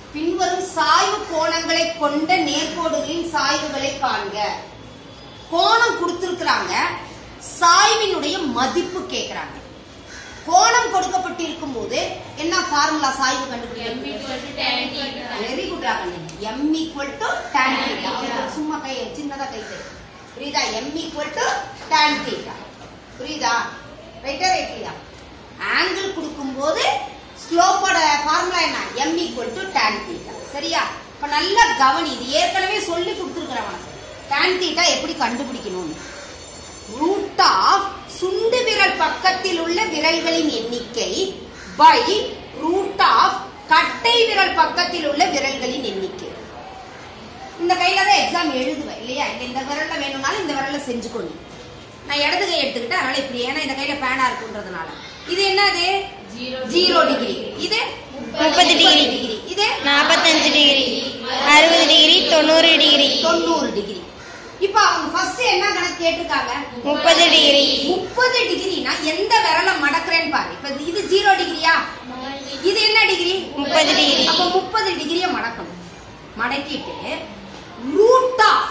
பின்வரும் சாய்வு கோணங்களை கொண்ட நேர்கோடுகளின் சாய்வுகளை காண்க கோணம் கொடுத்திருக்கிறாங்க சாய்வினுடைய மதிப்பு கேக்குறாங்க கோணம் கொடுக்கப்பட்டிருக்கும் போது என்ன ஃபார்முலா சாய்வு கண்டுபிடிக்கிறது வெரி குட் ராகண்ணே M equal to tan theta அவங்களுக்கு சும்மா கை சின்னதா கை தரு புரியுதா M equal to tan theta புரியுதா ரைட்டா ரைட்லியா ஆங்கிள் கொடுக்கும்போது ஸ்லோப்போட ஃபார்முலா என்ன M equal to tan theta சரியா இப்ப நல்லா கவனி இது ஏற்கனவே சொல்லி கொடுத்துருக்கிறேன் உனக்கு tan theta எப்படி கண்டுபிடிக்கணும்னு ரூட் ஆஃப் சுண்டு விரல் பக்கத்தில் உள்ள விரல்களின் எண்ணிக்கை பை ரூட் ஆஃப் கட்டை விரல் பக்கத்தில் உள்ள விரல்களின் எண்ணிக்கை இந்த கையில தான் எக்ஸாம் எழுதுவேன் இல்லையா இல்ல இந்த விரல்ல வேணும்னாலும் இந்த விரல்ல செஞ்சுக்கோ நீ நான் இடது கை எடுத்துக்கிட்டேன் அதனால இப்படி ஏன்னா இந்த கையில பேனா இருக்குன்றதுனால இது என்னது ஜீரோ டிகிரி இது முப்பது டிகிரி. டிகிரி இது நாற்பத்தஞ்சு டிகிரி அறுபது டிகிரி தொண்ணூறு டிகிரி தொண்ணூறு டிகிரி இப்ப அவங்க ஃபர்ஸ்ட் என்ன கணக்கு கேட்டிருக்காங்க முப்பது டிகிரி முப்பது டிகிரினா எந்த விரல மடக்குறேன்னு பாரு இப்ப இது ஜீரோ டிகிரியா இது என்ன டிகிரி முப்பது டிகிரி அப்ப முப்பது டிகிரிய மடக்கணும் மடக்கிட்டு ரூட் ஆஃப்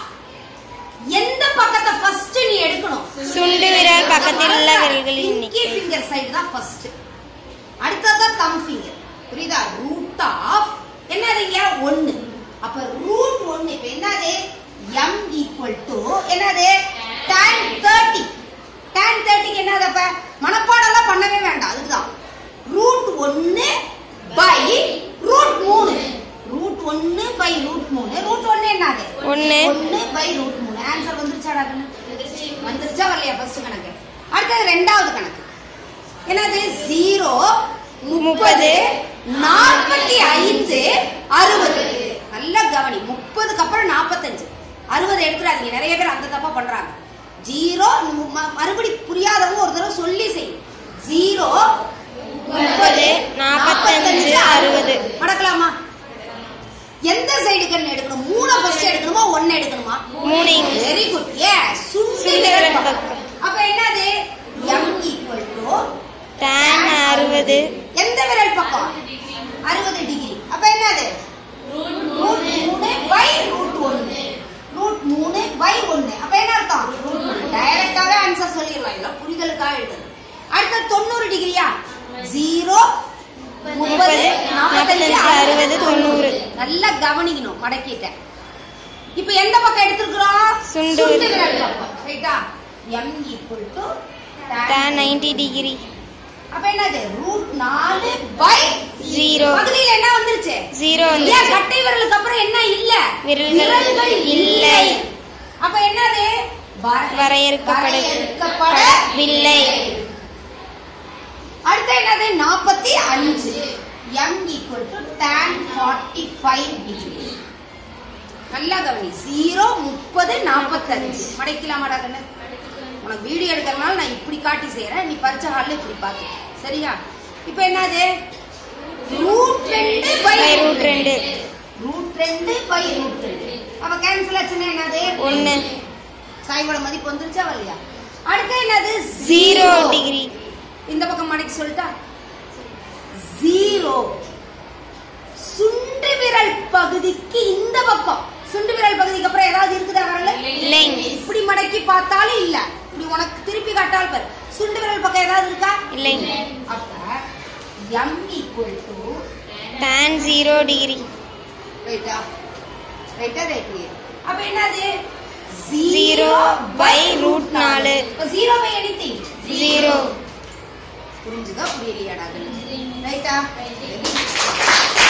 எந்த பக்கத்தை ஃபர்ஸ்ட் நீ எடுக்கணும் சுண்டு விரல் பக்கத்தில் உள்ள விரல்களின் பிங்கி எண்ணிக்கை ஃபிங்கர் சைடு தான் ஃபர்ஸ்ட் அடுத்ததான் தம் ஃபிங்கர் புரியுதா ரூட் ஆஃப் என்னதுங்க ஒன்னு அப்ப ரூட் ஒன்னு இப்ப என்னது m ஈக்குவல் டு என்னது tan 30 tan 30 க்கு என்னது அப்ப மனப்பாடம்லாம் பண்ணவே வேண்டாம் அதுதான் ரூட் ஒன்னு பை ரூட் மூணு ரூட் ஒன்னு பை ரூட் மூணு ரூட் ஒன்னு என்னது ஒண்ணு. ஒன்னு பை ரூட் மூணு ஆன்சர் வந்துருச்சாடா கண்ணு வந்துருச்சா வரலையா ஃபர்ஸ்ட் கணக்கு அடுத்தது ரெண்டாவது கணக்கு என்னது ஜீரோ முப்பது நாற்பத்தி ஐந்து அறுபது நல்ல கவனி முப்பதுக்கு அப்புறம் நாற்பத்தஞ்சு அறுபது எடுத்துறாதீங்க நிறைய பேர் அந்த தப்பா பண்றாங்க ஜீரோ மறுபடி புரியாதவங்க ஒரு தடவை சொல்லி செய்யும் ஜீரோ முப்பது நாற்பத்தஞ்சு, அறுபது. மடக்கலாமா எந்த சைடு கண்ணு எடுக்கணும் மூணு ஃபர்ஸ்ட் எடுக்கணுமா ஒன்னு எடுக்கணுமா மூணு வெரி குட் ஏ சுண்டு சுண்டு விரல் விரல் பக்கம் பக்கம். அப்ப என்னது m ஈக்குவல் டு tan அறுபது எந்த விரல் பக்கம் அறுபது டிகிரி அப்ப என்னது ரூட் மூணு பை ரூட் ஒன்னு ரூட் மூணு பை ஒன்னு அப்ப என்ன அர்த்தம் டைரக்டாவே ஆன்சர் சொல்லிடலாம் இல்ல புரிதலுக்காக எழுதுறது அடுத்த தொண்ணூறு டிகிரியா ஜீரோ முப்பது நாற்பத்தஞ்சு அறுபது தொண்ணூறு நல்லா கவனிக்கணும் மடக்கிட்டேன் இப்ப எந்த பக்கம் எடுத்திருக்கிறோம் சுண்டு சுண்டு விரல். விரல் பக்கம் ரைட்டா m equal to tan ninety degree அப்ப என்னது ரூட் நாலு பை Zero. பகுதியில என்ன வந்துருச்சு ஜீரோ ஏன் வந்துருச்சு கட்டை விரலுக்கு அப்புறம் என்ன இல்ல விரல்கள் விரல்கள் இல்லை இல்லை. அப்ப என்னது வர- வரையறுக்கப்பட- வரையறுக்கப்படவில்லை வில்லை அடுத்து என்னது நாற்பத்தி அஞ்சு m equal to tan forty five degree நல்லா கவனி ஜீரோ முப்பது நாற்பத்தஞ்சு மடைக்கலாமாடா கண்ணு உனக்கு வீடியோ எடுக்கிறதுனால நான் இப்படி காட்டி செய்யறேன் நீ பரிச்ச ஹால்ல இப்படி பார்த்து சரியா இப்போ என்னது ரூட் ரெண்டு பை பை ரூட் ரெண்டு ரூட் ரெண்டு பை ரூட் ரெண்டு அப்ப கேன்சல் ஆச்சுன்னா என்னது ஒண்ணு சாய்வோட மதிப்பு வந்துருச்சா வரலையா அடுத்து என்னது ஜீரோ டிகிரி இந்த பக்கம் மடக்கி சொல்லிட்டா ஜீரோ சுண்டு விரல் பகுதிக்கு இந்த பக்கம் சுண்டு விரல் பகுதிக்கு அப்புறம் ஏதாவது இருக்குதா வரல இல்லை இப்படி மடக்கி பார்த்தாலும் இல்ல இப்படி உனக்கு திருப்பி காட்டாலும் பாரு சுண்டு விரல் பக்கம் ஏதாவது இருக்கா இல்லை அப்ப m equal to tan zero degree ரைட்டா ரைட்டா ரைட் அப்ப என்னது Zero by root நாலு. ஜீரோ பை எனிதிங் ஜீரோ புரிஞ்சுதா புரியலையாடா ரைட்டா